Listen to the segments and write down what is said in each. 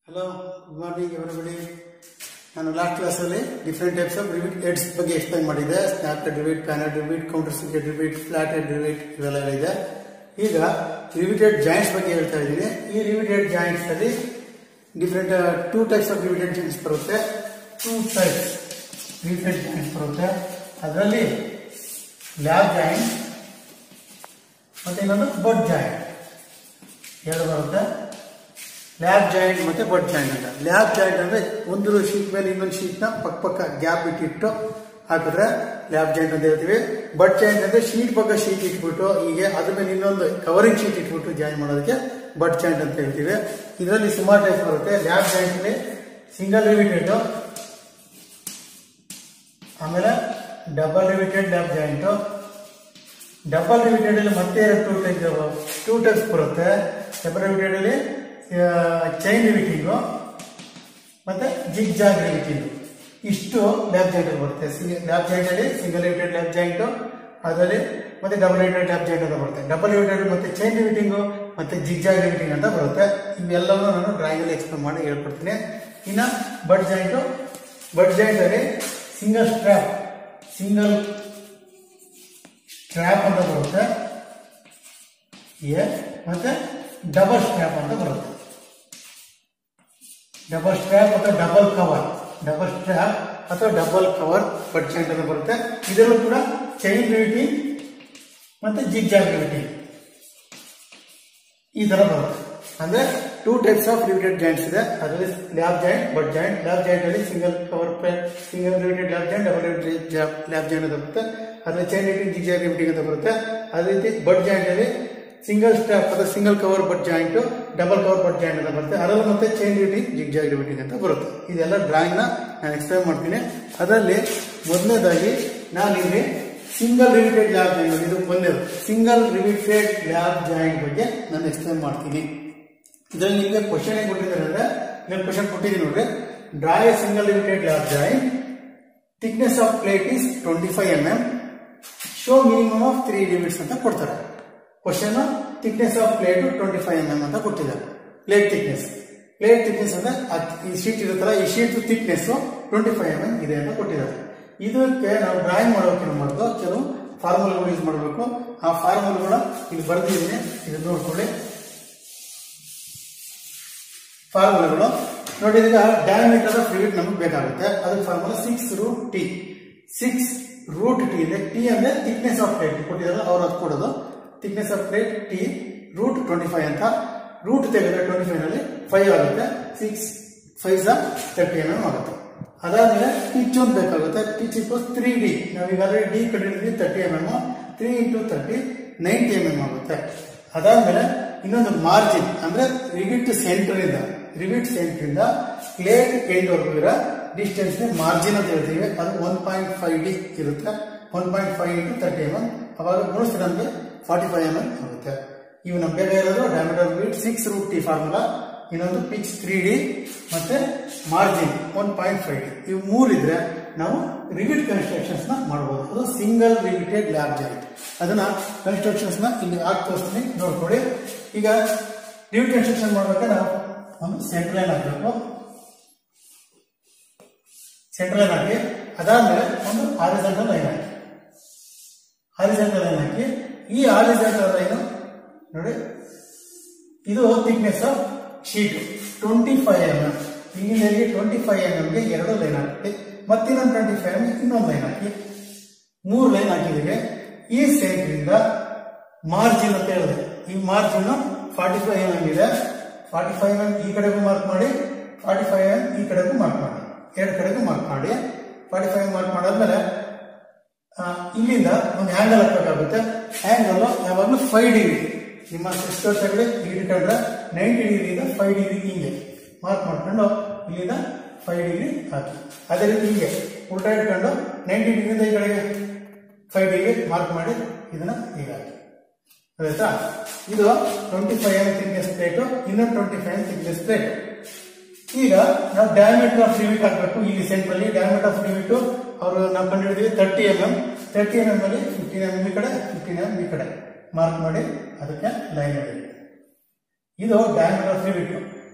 hello good morning everybody ನಾನು last ಕ್ಲಾಸಲ್ಲಿ different types of rivet heads ಬಗ್ಗೆ explain ಮಾಡಿದ್ದೆ snap rivet panned rivet countersunk rivet flat head rivet ಇವೆಲ್ಲ ಇದೆ ಈಗ ರಿವಿಟೆಡ್ ಜಾಯಿಂಟ್ಸ್ ಬಗ್ಗೆ ಹೇಳ್ತಾ ಇದ್ದೀನಿ ಈ ರಿವಿಟೆಡ್ ಜಾಯಿಂಟ್ಸ್ ಅಲ್ಲಿ different two types of riveted joints ಬರುತ್ತೆ ಟೂ ಟೈಪ್ಸ್ ರಿವಿಟೆಡ್ ಜಾಯಿಂಟ್ಸ್ ಬರುತ್ತೆ ಅದರಲ್ಲಿ ಲ್ಯಾಬ್ ಜಾಯಿಂಟ್ ಮತ್ತೆ ಇನ್ನೊಂದು ಬಡ್ ಜಾಯಿಂಟ್ ಎರಡು ಬರುತ್ತೆ ಲ್ಯಾಬ್ ಜಾಯಿಂಟ್ ಮತ್ತೆ ಬಡ್ ಜಾಯಿಂಟ್ ಅಂತ ಲ್ಯಾಬ್ ಜಾಯಿಂಟ್ ಅಂದ್ರೆ ಒಂದು ಶೀಟ್ ಮೇಲೆ ಇನ್ನೊಂದು ಶೀಟ್ ನ ಪಕ್ಕ ಪಕ್ಕ ಗ್ಯಾಪ್ ಬಿಟ್ಟಿಟ್ಟು ಹಾಕಿದ್ರೆ ಲ್ಯಾಬ್ ಜಾಯಿಂಟ್ ಅಂತ ಹೇಳ್ತೀವಿ ಬಡ್ ಜಾಯಿಂಟ್ ಅಂದ್ರೆ ಶೀಟ್ ಪಕ್ಕ ಶೀಟ್ ಇಟ್ಬಿಟ್ಟು ಹೀಗೆ ಅದ್ರ ಮೇಲೆ ಇನ್ನೊಂದು ಕವರಿಂಗ್ ಶೀಟ್ ಇಟ್ಬಿಟ್ಟು ಜಾಯಿನ್ ಮಾಡೋದಕ್ಕೆ ಬಡ್ ಜಾಯಿಂಟ್ ಅಂತ ಹೇಳ್ತೀವಿ ಇದರಲ್ಲಿ ಸುಮಾರು ಟೈಪ್ ಬರುತ್ತೆ ಲ್ಯಾಬ್ ಜಾಯಿಂಟ್ ಅಲ್ಲಿ ಸಿಂಗಲ್ ರಿವಿಟೆಡ್ ಆಮೇಲೆ double riveted lap joint double riveted ಅಲ್ಲಿ ಮತ್ತೆ ಎರಡು ಟೂ ಟೈಪ್ ಟೂ ಟೈಪ್ಸ್ ಬರುತ್ತೆ ಡಬಲ್ ರಿವಿಟೆಡ್ ಅಲ್ಲಿ ಚೈನ್ ರಿವಿಟಿಂಗು ಮತ್ತೆ ಜಿಗ್ ಜಾಗ್ ರಿವಿಟಿಂಗ್ ಇಷ್ಟು ಲ್ಯಾಬ್ ಜಾಯಿಂಟ್ ಅಲ್ಲಿ ಬರುತ್ತೆ ಲ್ಯಾಬ್ ಜಾಯಿಂಟ್ ಅಲ್ಲಿ ಸಿಂಗಲ್ ರಿವಿಟೆಡ್ ಲ್ಯಾಬ್ ಜಾಯಿಂಟ್ ಅದರಲ್ಲಿ ಮತ್ತೆ ಡಬಲ್ ರಿವಿಟೆಡ್ ಲ್ಯಾಬ್ ಜಾಯಿಂಟ್ ಅಂತ ಬರುತ್ತೆ ಡಬಲ್ ರಿವಿಟೆಡ್ ಮತ್ತೆ ಚೈನ್ ರಿವಿಟಿಂಗು ಮತ್ತೆ ಜಿಗ್ ಜಾಗ್ ರಿವಿಟಿಂಗ್ ಅಂತ ಬರುತ್ತೆ ಇವೆಲ್ಲವೂ ನಾನು ಡ್ರಾಯಿಂಗ್ ಅಲ್ಲಿ ಎಕ್ಸ್ಪ್ಲೇನ್ ಮಾಡಿ ಹೇಳ್ಕೊಡ್ತೀನಿ ಇನ್ನ ಬಡ್ ಜಾಯಿಂಟ್ ಬಡ್ ಜಾಯಿಂಟ್ ಅಲ್ಲಿ ಸಿಂಗಲ್ ಸ್ಟ್ರ್ಯಾಪ್ ಸಿಂಗಲ್ ಸ್ಟ್ರ್ಯಾಪ್ ಅಂತ ಬರುತ್ತೆ ಎ ಮತ್ತೆ ಡಬಲ್ ಸ್ಟ್ರ್ಯಾಪ್ ಅಂತ ಬರುತ್ತೆ ಡಬಲ್ ಸ್ಟ್ರ್ಯಾಪ್ ಅಥವಾ ಡಬಲ್ ಕವರ್ ಡಬಲ್ ಸ್ಟ್ರ್ಯಾಪ್ ಅಥವಾ ಡಬಲ್ ಕವರ್ ಬಡ್ ಜಾಯಿಂಟ್ ಅಂತ ಬರುತ್ತೆ ಇದರಲ್ಲೂ ಕೂಡ ಚೈನ್ ರಿವಿಟಿಂಗ್ ಮತ್ತೆ ಜಿಗ್ ಜಾಗ್ ರಿವಿಟಿಂಗ್ ಈ ತರ ಬರುತ್ತೆ ಅಂದ್ರೆ two types of riveted joints ಇದೆ ಅದರಲ್ಲಿ lap joint butt joint lap joint ಅಲ್ಲಿ single cover single riveted lap joint double riveted lap joint ಅಂತ ಬರುತ್ತೆ ಅದರಲ್ಲಿ chain riveting zig zag riveting ಅಂತ ಬರುತ್ತೆ ಅದೇ ರೀತಿ ಬಡ್ ಜಾಯಿಂಟ್ ಅಲ್ಲಿ ಸಿಂಗಲ್ ಸ್ಟಾಪ್ ಅಥವಾ single cover butt joint double cover butt joint ಅಂತ ಬರುತ್ತೆ ಅದರಲ್ಲಿ ಮತ್ತೆ chain riveting zig zag riveting ಅಂತ ಬರುತ್ತೆ ಇದೆಲ್ಲ ಡ್ರಾಯಿಂಗ್ ನ ನಾನು ಎಕ್ಸ್ಪ್ಲೈನ್ ಮಾಡ್ತೀನಿ ಅದರಲ್ಲಿ ಮೊದಲನೇದಾಗಿ ನಾನು ಇಲ್ಲಿ ಸಿಂಗಲ್ ರಿವಿಟೆಡ್ ಲ್ಯಾಬ್ ಜಾಯಿಂಟ್ ಇದು ಒಂದೇದು ಸಿಂಗಲ್ ರಿವಿಟೆಡ್ ಲ್ಯಾಬ್ ಜಾಯಿಂಟ್ ಬಗ್ಗೆ ನಾನು ಎಕ್ಸ್ಪ್ಲೈನ್ ಮಾಡ್ತೀನಿ ಇದರಲ್ಲಿ ನಿಮಗೆ ಕ್ವಶನ್ ಏನ್ ಕೊಟ್ಟಿದ್ದಾರೆ ಅಂದ್ರೆ ಇಲ್ಲಿ ಕ್ವಶನ್ ಕೊಟ್ಟಿದ್ದೀನಿ ನೋಡ್ರಿ draw a single riveted lap joint thickness of plate is twenty five M M show minimum of three rivets ಅಂತ ಕೊಡ್ತಾರೆ question thickness of plate twenty five M M ಅಂತ ಕೊಟ್ಟಿದ್ದಾರೆ ಪ್ಲೇಟ್ ಥಿಕ್ನೆಸ್ ಪ್ಲೇಟ್ ಥಿಕ್ನೆಸ್ ಅಂದ್ರೆ ಅದ್- ಈ sheet ಇರುತ್ತಲ್ಲ ಈ sheet thickness twenty five M M ಇದೆ ಅಂತ ಕೊಟ್ಟಿದ್ದಾರೆ ಇದಕ್ಕೆ ನಾವು ಡ್ರಾಯಿಂಗ್ ಮಾಡೋಕೆ ಏನು ಮಾಡೋದು ಕೆಲವು ಫಾರ್ಮುಲಾಗಳು ಯೂಸ್ ಮಾಡಬೇಕು ಆ ಫಾರ್ಮುಲಾಗಳ ಇಲ್ಲಿ ಬರೆದಿದ್ದೀನಿ ಇದು ನೋಡ್ಕೊಳ್ಳಿ ಫಾರ್ಮುಲಾಗಳು ನೋಡಿ ಈಗ ಡಯಾಮೀಟರ್ ಆಫ್ ರಿವಿಟ್ ನಮಗೆ ಬೇಕಾಗುತ್ತೆ ಅದಕ್ಕೆ formula six root T six root T ಇದೆ ಟಿ ಅಂದ್ರೆ ಥಿಕ್ನೆಸ್ ಆಫ್ ಪ್ಲೇಟ್ ಕೊಟ್ಟಿದಾರಲ್ಲ ಅವ್ರು ಅದು ಕೊಡೋದು thickness of plate T root twenty five ಅಂತ ರೂಟ್ ತೆಗೆದ್ರೆ ಟ್ವೆಂಟಿ ಫೈವ್ ನಲ್ಲಿ ಫೈವ್ ಆಗುತ್ತೆ ಸಿಕ್ಸ್ ಫೈವ್ ಸ ತರ್ಟಿ ಎಂ ಎಂ ಆಗುತ್ತೆ ಅದಾದ್ಮೇಲೆ ಪಿಚ್ ಒಂದು ಬೇಕಾಗುತ್ತೆ ಪಿಚ್ ಇಕ್ವಸ್ ತ್ರೀ ಡಿ ನಾವು ಈಗಾಗಲೇ ಡಿ ಕಡಿಮೆ thirty M M three into thirty ninety M M ಆಗುತ್ತೆ ಅದಾದ್ಮೇಲೆ ಇನ್ನೊಂದು ಮಾರ್ಜಿನ್ ಅಂದ್ರೆ ರಿವಿಟ್ ಸೆಂಟರ್ ಇಂದ ರಿವಿಟ್ ಸೆಂಟರ್ ಇಂದ ಪ್ಲೇಟ್ ಎಂಡ್ ವರೆಗೂ ಇರೋ ಡಿಸ್ಟೆನ್ಸ್ ಮಾರ್ಜಿನ್ ಅಂತ ಹೇಳ್ತೀವಿ ಅದು ಒನ್ ಪಾಯಿಂಟ್ ಫೈವ್ ಡಿ ಇರುತ್ತೆ one point five into thirty M M ಅವಾಗ ಗುಣಿಸಿದ್ರೆ ನಮಗೆ ಫಾರ್ಟಿ ಫೈವ್ ಎಂ ಎಂ ಆಗುತ್ತೆ ಇವು ನಮ್ಗೆ ಬೇಕಾಗಿರೋದು diameter rivet six root T formula ಇನ್ನೊಂದು ಪಿಚ್ ತ್ರೀ ಡಿ ಮತ್ತೆ margin one point five D ಇವು ಮೂರಿದ್ರೆ ನಾವು ರಿವಿಟ್ ಕನ್ಸ್ಟ್ರಕ್ಷನ್ಸ್ ನ ಮಾಡಬಹುದು ಅದು ಸಿಂಗಲ್ ರಿವಿಟೆಡ್ ಲ್ಯಾಬ್ ಜಾಯಿಂಟ್ ಅದನ್ನ ಕನ್ಸ್ಟ್ರಕ್ಷನ್ಸ್ ನ ಇಲ್ಲಿ ಹಾಕಿ ತೋರಿಸ್ತೀನಿ ನೋಡ್ಕೊಳ್ಳಿ ಈಗ ರಿವಿಟ್ ಕನ್ಸ್ಟ್ರಕ್ಷನ್ ಮಾಡ್ಬೇಕಾದ್ರೆ ನಾವು ಒಂದು ಸೆಂಟ್ರ್ ಲೈನ್ ಹಾಕಬೇಕು ಸೆಂಟ್ರ್ ಲೈನ್ ಹಾಕಿ ಅದಾದ್ಮೇಲೆ ಒಂದು ಹಾರಿಜಾಂಟಲ್ ಲೈನ್ ಹಾಕಿ ಹಾರಿಜಾಂಟಲ್ ಲೈನ್ ಹಾಕಿ ಈ ಹಾರಿಜಾಂಟಲ್ ಲೈನ್ ನೋಡಿ ಇದು thickness of sheet twenty five M M ಇಲ್ಲಿಂದ ಟ್ವೆಂಟಿ ಫೈವ್ ಎಂ ಎಂಗೆ ಎರಡು ಲೈನ್ ಹಾಕಿ ಮತ್ತಿನ್ನೊಂದು ಟ್ವೆಂಟಿ ಫೈವ್ ಎಂ ಇನ್ನೊಂದು ಲೈನ್ ಹಾಕಿ ಮೂರು ಲೈನ್ ಹಾಕಿದ್ದೀವಿ ಈ ಸೆಂಟ್ರಿಂದ ಮಾರ್ಜಿನ್ ಅಂತ ಹೇಳಿದೆ ಈ margin forty five M M ಇದೆ ಫಾರ್ಟಿ ಫೈವ್ ಎಂ ಈ ಕಡೆಗೂ ಮಾರ್ಕ್ ಮಾಡಿ ಫಾರ್ಟಿ ಫೈವ್ ಎಂ ಈ ಕಡೆಗೂ ಮಾರ್ಕ್ ಮಾಡಿ ಎರಡು ಕಡೆಗೂ ಮಾರ್ಕ್ ಮಾಡಿ ಫಾರ್ಟಿ ಫೈವ್ ಮಾರ್ಕ್ ಮಾಡಾದ್ಮೇಲೆ ಆ, ಇಲ್ಲಿಂದ ಒಂದು ಹ್ಯಾಂಗಲ್ ಹಾಕಬೇಕಾಗುತ್ತೆ ಹ್ಯಾಂಗಲ್ ಯಾವಾಗಲೂ ಫೈವ್ ಡಿಗ್ರಿ ನಿಮ್ಮ ಸಿಸ್ಟರ್ ಕಡೆ ಇಟ್ಕೊಂಡ್ರೆ ನೈಂಟಿ ಡಿಗ್ರಿಯಿಂದ ಫೈವ್ ಡಿಗ್ರಿ ಹಿಂಗೆ ಮಾರ್ಕ್ ಮಾಡ್ಕೊಂಡು ಇಲ್ಲಿಂದ ಫೈವ್ ಡಿಗ್ರಿ ಹಾಕಿ ಅದೇ ರೀತಿ ಹೀಗೆ ಉಲ್ಟಾ ಇಟ್ಕೊಂಡು ನೈಂಟಿ ಡಿಗ್ರಿಯಿಂದ ಈ ಕಡೆಗೆ ಫೈವ್ ಡಿಗ್ರಿ ಮಾರ್ಕ್ ಮಾಡಿ ಇದನ್ನ ಹೀಗೆ ಹಾಕಿ ಆಯ್ತಾ ಇದು twenty five M thickness plate ಇನ್ನೊಂದು twenty five M thickness plate ಈಗ ನಾವು ಡಯಾಮೀಟರ್ ಆಫ್ ರಿವಿಟ್ ಹಾಕಬೇಕು ಇಲ್ಲಿ ಸೆಂಟ್ರಲ್ಲಿ ಡಯಾಮೀಟರ್ ಆಫ್ ರಿವಿಟ್ ಅವರು ನಾವು ಕಂಡುಹಿಡಿದ್ವಿ thirty M M thirty M M ಅಲ್ಲಿ ಫಿಫ್ಟೀನ್ ಎಂ ಈ ಕಡೆ ಫಿಫ್ಟೀನ್ ಎಂ ಈ ಕಡೆ ಮಾರ್ಕ್ ಮಾಡಿ ಅದಕ್ಕೆ ಲೈನ್ ಹೊಡಿ ಇದು ಡಯಾಮೀಟರ್ ಆಫ್ ರಿವಿಟ್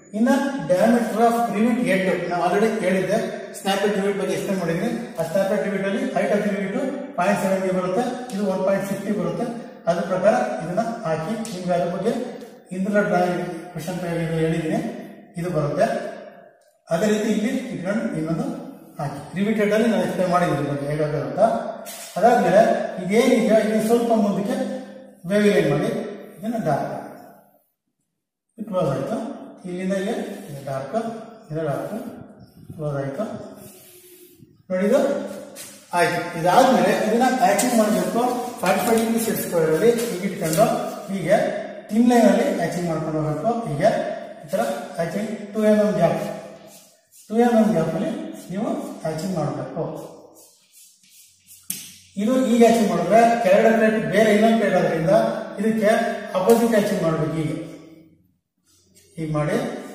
ಇನ್ನ ಡಯಾಮೀಟರ್ ಆಫ್ ರಿವಿಟ್ ಹೆಡ್ ನಾವು ಆಲ್ರೆಡಿ ಹೇಳಿದ್ದೆ ಸ್ನ್ಯಾಪೆಡ್ ರಿವಿಟ್ ಬಗ್ಗೆ ಎಕ್ಸ್ಪ್ಲೇನ್ ಮಾಡಿದ್ದೀನಿ ಆ ಸ್ನ್ಯಾಪೆಡ್ ರಿವಿಟ್ ಅಲ್ಲಿ height of rivet point seventy ಬರುತ್ತೆ ಇದು ಒನ್ ಪಾಯಿಂಟ್ ಸಿಕ್ಸ್ಟಿ ಬರುತ್ತೆ ಅದ್ರ ಪ್ರಕಾರ ಇದನ್ನ ಹಾಕಿ ನಿಮ್ಗೆ ಅದ್ರ ಬಗ್ಗೆ ಇಂದ್ರ ಡ್ರಾಯಿಂಗ್ ಕ್ವಶನ್ ಹೇಳಿದ್ದೀನಿ ಇದು ಬರುತ್ತೆ ಅದೇ ರೀತಿ ಇಲ್ಲಿ ಇಟ್ಕೊಂಡು ಇನ್ನೊಂದು ಹಾಕಿ ರಿವಿಟೆಡ್ ಅಲ್ಲಿ ನಾನು ಎಕ್ಸ್ಪ್ಲೇನ್ ಮಾಡಿದ್ದೀನಿ ಬಗ್ಗೆ ಹೇಗಾಗುತ್ತೆ ಅಂತ ಅದಾದ್ಮೇಲೆ ಇದೇನಿದೆ ಇಲ್ಲಿ ಸ್ವಲ್ಪ ಮುಂದಕ್ಕೆ ಬೇವಿ ಲೈನ್ ಮಾಡಿ ಇದನ್ನ ಡಾರ್ಕ್ ಕ್ಲೋಸ್ ಆಯ್ತು ಇಲ್ಲಿಂದ ಇಲ್ಲಿ ಇದು ಡಾರ್ಕ್ ಇದು ಡಾರ್ಕ್ ಕ್ಲೋಸ್ ಆಯ್ತು ನೋಡಿ ಇದು ಆಯ್ತು ಇದಾದ್ಮೇಲೆ ಇದನ್ನ ಹ್ಯಾಚಿಂಗ್ ಮಾಡಬೇಕು ಫಾರ್ಟಿ ಫೈವ್ ಡಿಗ್ರಿ ಸೆಟ್ ಸ್ಕ್ವೇರಲ್ಲಿ ಹೀಗೆ ಇಟ್ಕೊಂಡು ಹೀಗೆ ಟಿಮ್ ಲೈನ್ ಅಲ್ಲಿ ಹ್ಯಾಚಿಂಗ್ ಮಾಡ್ಕೊಂಡು ಹೋಗ್ಬೇಕು ಹೀಗೆ ಈ ತರ hatching two M M gap two M M gap ಅಲ್ಲಿ ನೀವು ಹ್ಯಾಚಿಂಗ್ ಮಾಡಬೇಕು ಇದು ಈಗ ಹ್ಯಾಚಿಂಗ್ ಮಾಡಿದ್ರೆ ಕೆಳಗಡೆ ಪ್ಲೇಟ್ ಬೇರೆ ಇನ್ನೊಂದು ಪ್ಲೇಟ್ ಆದ್ರಿಂದ ಇದಕ್ಕೆ ಅಪೋಸಿಟ್ ಹ್ಯಾಚಿಂಗ್ ಮಾಡ್ಬೇಕು ಹೀಗೆ ಹೀಗೆ ಮಾಡಿ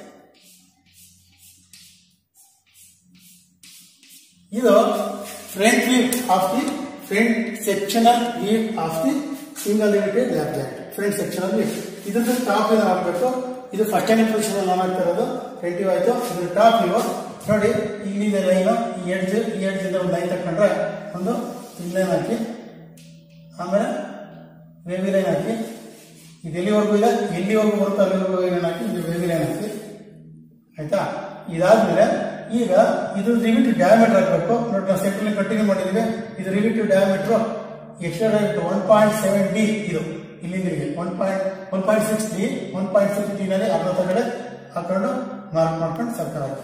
ಇದು front view of the front sectional view of the single riveted lap joint front sectional view ಇದ್ರದ್ದು ಟಾಪ್ ಏನು ಹಾಕ್ಬೇಕು ಇದು ಫಸ್ಟ್ ಟೈಮ್ ಪೊಸಿಷನ್ ಅಲ್ಲಿ ಆಗ್ತಾ ಇರೋದು ಫ್ರಂಟ್ ವ್ಯೂ ಆಯ್ತು ಇದ್ರ ಟಾಪ್ ವ್ಯೂ ನೋಡಿ ಇಲ್ಲಿದೆ ಲೈನ್ ಈ ಎಡ್ಜ್ ಈ ಎಡ್ಜ್ ಇಂದ ಒಂದು ಲೈನ್ ತಕೊಂಡ್ರೆ ಒಂದು ಲೈನ್ ಹಾಕಿ ಆಮೇಲೆ ವೇವಿ ಲೈನ್ ಹಾಕಿ ಇದು ಎಲ್ಲಿವರೆಗೂ ಇದೆ ಎಲ್ಲಿವರೆಗೂ ಬರುತ್ತೋ ಅಲ್ಲಿವರೆಗೂ ಲೈನ್ ಹಾಕಿ ಇದು ವೇವಿ ಲೈನ್ ಹಾಕಿ ಆಯ್ತಾ ಇದಾದ್ಮೇಲೆ ಈಗ ಇದು ರಿವಿಟ್ ಡಯಾಮೀಟರ್ ಹಾಕಬೇಕು ನೋಡಿ ನಾವು ಸೆಂಟ್ರಲ್ಲಿ ಕಂಟಿನ್ಯೂ ಮಾಡಿದೀವಿ ಇದು rivet diameter extra diameter one point seven D ಇದು ಇಲ್ಲಿಂದ ಇಲ್ಲಿಗೆ one point one point six D one point six D ನಲ್ಲಿ ಅರ್ಧ ಕಡೆ ಹಾಕೊಂಡು ಮಾರ್ಕ್ ಮಾಡ್ಕೊಂಡು ಸರ್ಕಾರ ಹಾಕಿ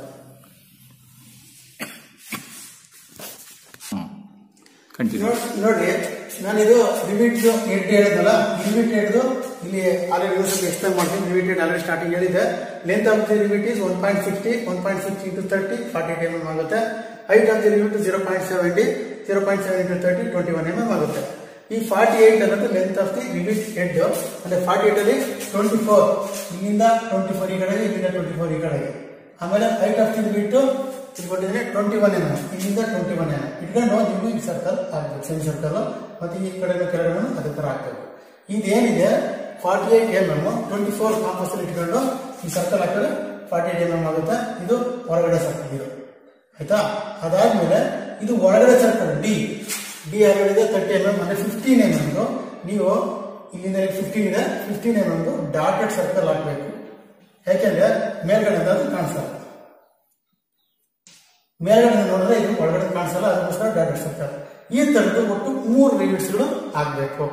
ಕಂಟಿನ್ಯೂ ನೋಡ್- ನೋಡ್ರಿ ನಾನಿದು ರಿವಿಟ್ ಹೆಡ್ ಹೇಳಿದ್ನಲ್ಲ ರಿವಿಟ್ ಹಿಡಿದು ಇಲ್ಲಿ ಆಲ್ರೆಡಿ ಎಕ್ಸ್ಪ್ಲೈನ್ ಮಾಡ್ತೀನಿ ರಿವಿಟೆಡ್ ಆಲ್ರೆಡಿ ಸ್ಟಾರ್ಟಿಂಗ್ ಹೇಳಿದೆ length of the rivet is one point sixty one point six into thirty forty M M ಆಗುತ್ತೆ height of the rivet zero point seventy zero point seven into thirty twenty one M M ಆಗುತ್ತೆ ಈ forty eight ಅನ್ನೋದು length of the rivet head ಅಂದ್ರೆ forty eight ಅಲ್ಲಿ twenty four ಇಲ್ಲಿಂದ twenty four ಈ ಕಡೆಗೆ ಇಲ್ಲಿಂದ ಟ್ವೆಂಟಿ ಫೋರ್ ಈ ಕಡೆಗೆ ಆಮೇಲೆ ಹೈಟ್ ಆಫ್ ದಿ ರಿವಿಟ್ ಇಟ್ಕೊಂಡಿದ್ರೆ ಟ್ವೆಂಟಿ ಒನ್ ಎಮ್ ಎಮ್ ಇಲ್ಲಿಂದ ಟ್ವೆಂಟಿ ಒನ್ ಎಮ್ ಇಟ್ಕೊಂಡು ನೀವು ಈ ಸರ್ಕಲ್ ಹಾಕ್ಬೇಕು ಸೆಮಿ ಸರ್ಕಲ್ ಮತ್ತೆ ಈ ಕಡೆ ಕೆಳಗಡೆ ಅದೇ ತರ ಹಾಕ್ಬೇಕು ಇದೇನಿದೆ forty eight M M twenty four compass ಇಟ್ಕೊಂಡು ಈ ಸರ್ಕಲ್ ಹಾಕಿದ್ರೆ ಫಾರ್ಟಿ ಏಟ್ ಎಮ್ ಎಮ್ ಆಗುತ್ತೆ ಇದು ಹೊರಗಡೆ ಸರ್ಕಲ್ ಇದು ಆಯ್ತಾ ಅದಾದ್ಮೇಲೆ ಇದು ಒಳಗಡೆ ಸರ್ಕಲ್ ಡಿ ಡಿ ಆಗಿದೆ ತರ್ಟಿ ಎಮ್ ಎಮ್ ಅಂದ್ರೆ ಫಿಫ್ಟೀನ್ ಎಮ್ ಎಮ್ ನೀವು ಇಲ್ಲಿಂದ ಫಿಫ್ಟೀನ್ ಇದೆ fifteen M M dotted circle ಹಾಕ್ಬೇಕು ಯಾಕೆಂದ್ರೆ ಮೇಲ್ಗಡೆ ಅದು ಕಾಣಿಸಲ್ಲ ಮೇಲ್ಗಡೆ ನೋಡಿದ್ರೆ ಇದು ಒಳಗಡೆ ಕಾಣಿಸಲ್ಲ ಅದಕ್ಕೋಸ್ಕರ ಡಾಟೆಡ್ ಸರ್ಕಲ್ ಈ ತರದ್ದು ಒಟ್ಟು ಮೂರು ರಿವಿಟ್ಸ್ಗಳು ಆಗ್ಬೇಕು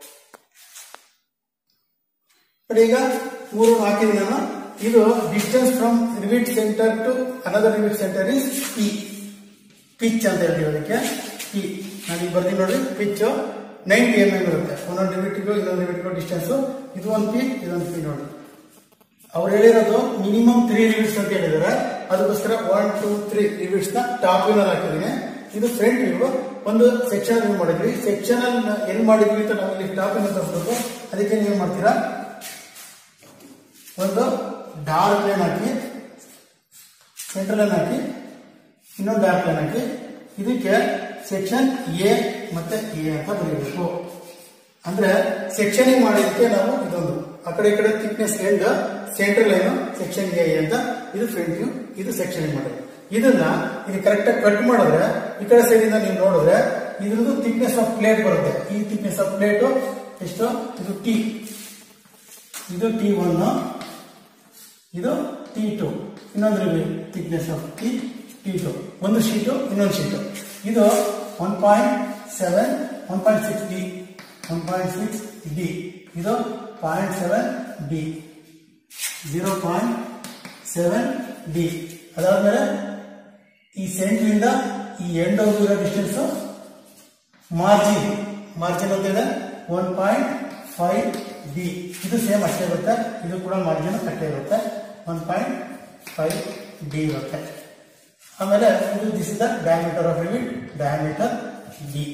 ನೋಡಿ ಈಗ ಮೂರು ಹಾಕಿದ್ದೀನಿ ನಾನು ಇದು distance from rivet centre to another rivet centre is P pitch ಅಂತ ಹೇಳ್ತೀವಿ ಅದಕ್ಕೆ ಪಿ ನಾನು ಈಗ ಬರ್ತೀನಿ ನೋಡಿ ಪಿಚ್ ನೈಂಟಿ ಎಮ್ ಎಮ್ ಇರುತ್ತೆ ಒಂದೊಂದು ರಿವಿಟ್ಗೂ ಇನ್ನೊಂದು ರಿವಿಟ್ಗೂ ಡಿಸ್ಟೆನ್ಸ್ ಇದು ಒಂದು ಪಿ ಇದೊಂದು ಪಿ ನೋಡಿ ಅವ್ರು ಹೇಳಿರೋದು ಮಿನಿಮಮ್ ತ್ರೀ ರಿವಿಟ್ಸ್ ಅಂತ ಹೇಳಿದ್ದಾರೆ ಅದಕ್ಕೋಸ್ಕರ ಒನ್ ಟೂ ತ್ರೀ ರಿವಿಟ್ಸ್ ನ ಟಾಪ್ ವಿನರ್ ಹಾಕಿದ್ದೀನಿ ಇದು ಫ್ರಂಟ್ ವ್ಯೂ ಒಂದು ಸೆಕ್ಷನ್ ವ್ಯೂ ಮಾಡಿದ್ವಿ ಸೆಕ್ಷನ್ ಎಲ್ಲಿ ಮಾಡಿದ್ವಿ ಅಂತ ನಾವು ಇಲ್ಲಿ ಟಾಪ್ ವಿನರ್ ತರಿಸ್ಬೇಕು ಅದಕ್ಕೆ ನೀವು ಮಾಡ್ತೀರಾ ಒಂದು ಡಾರ್ಕ್ ಲೈನ್ ಹಾಕಿ ಸೆಂಟ್ರಲ್ ಲೈನ್ ಹಾಕಿ ಇನ್ನೊಂದು ಡಾರ್ಕ್ ಲೈನ್ ಹಾಕಿ ಇದಕ್ಕೆ ಸೆಕ್ಷನ್ ಎ ಮತ್ತೆ ಎ ಅಂತ ಬರೀಬೇಕು ಅಂದ್ರೆ ಸೆಕ್ಷನಿಂಗ್ ಮಾಡೋದಕ್ಕೆ ನಾವು ಇದೊಂದು ಆ ಕಡೆ ಈ ಕಡೆ thickness and central line section A ಅಂತ ಇದು ಫ್ರಂಟ್ ವ್ಯೂ ಇದು ಸೆಕ್ಷನಿಂಗ್ ಮಾಡೋದು ಇದನ್ನ ಇದು ಕರೆಕ್ಟ್ ಆಗಿ ಕಟ್ ಮಾಡಿದ್ರೆ ಈ ಕಡೆ ಸೈಡ್ ಇಂದ ನೀವು ನೋಡಿದ್ರೆ ಇದ್ರದ್ದು ಥಿಕ್ನೆಸ್ ಆಫ್ ಪ್ಲೇಟ್ ಬರುತ್ತೆ ಈ ಥಿಕ್ನೆಸ್ ಆಫ್ ಪ್ಲೇಟ್ ಎಷ್ಟು ಇದು ಟಿ ಇದು ಟಿ ಒನ್ ಇದು ಟಿ ಟು ಇನ್ನೊಂದು thickness of T T two ಒಂದು ಶೀಟು ಇನ್ನೊಂದು ಶೀಟು ಇದು one point seven one point six D one point six D ಇದು point seven D zero point seven D ಅದಾದ್ಮೇಲೆ ಈ ಸೆಂಟ್ರಿಂದ ಈ ಎಂಡ್ ಹೋಗಿರೋ ಡಿಸ್ಟೆನ್ಸ್ ಮಾರ್ಜಿನ್ ಮಾರ್ಜಿನ್ ಅಂತ ಇದೆ ಒನ್ ಪಾಯಿಂಟ್ ಫೈವ್ ಡಿ ಇದು ಸೇಮ್ ಅಷ್ಟೇ ಇರುತ್ತೆ ಇದು ಕೂಡ ಮಾರ್ಜಿನ್ ಅಷ್ಟೇ ಇರುತ್ತೆ ಒನ್ ಪಾಯಿಂಟ್ ಫೈವ್ ಡಿ ಇರುತ್ತೆ ಆಮೇಲೆ ಇದು this is the diameter of rivet diameter D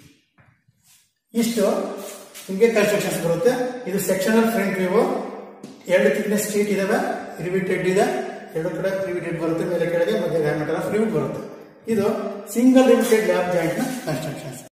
ಇಷ್ಟು ನಿಮಗೆ ಕನ್ಸ್ಟ್ರಕ್ಷನ್ಸ್ ಬರುತ್ತೆ ಇದು ಸೆಕ್ಷನಲ್ ಫ್ರಂಟ್ ವ್ಯೂ ಎರಡು ಥಿಕ್ನೆಸ್ ಶೀಟ್ ಇದಾವೆ ರಿವಿಟೆಡ್ ಇದೆ ಎರಡು ಕಡೆ ರಿವಿಟೆಡ್ ಬರುತ್ತೆ ಮೇಲೆ ಕೆಳಗೆ ಮತ್ತೆ ಡಯಾಮೀಟರ್ ಆಫ್ ರಿವಿಟ್ ಬರುತ್ತೆ ಇದು ಸಿಂಗಲ್ ರಿವಿಟೆಡ್ ಲ್ಯಾಬ್ ಜಾಯಿಂಟ್ ನ ಕನ್ಸ್ಟ್ರಕ್ಷನ್ಸ್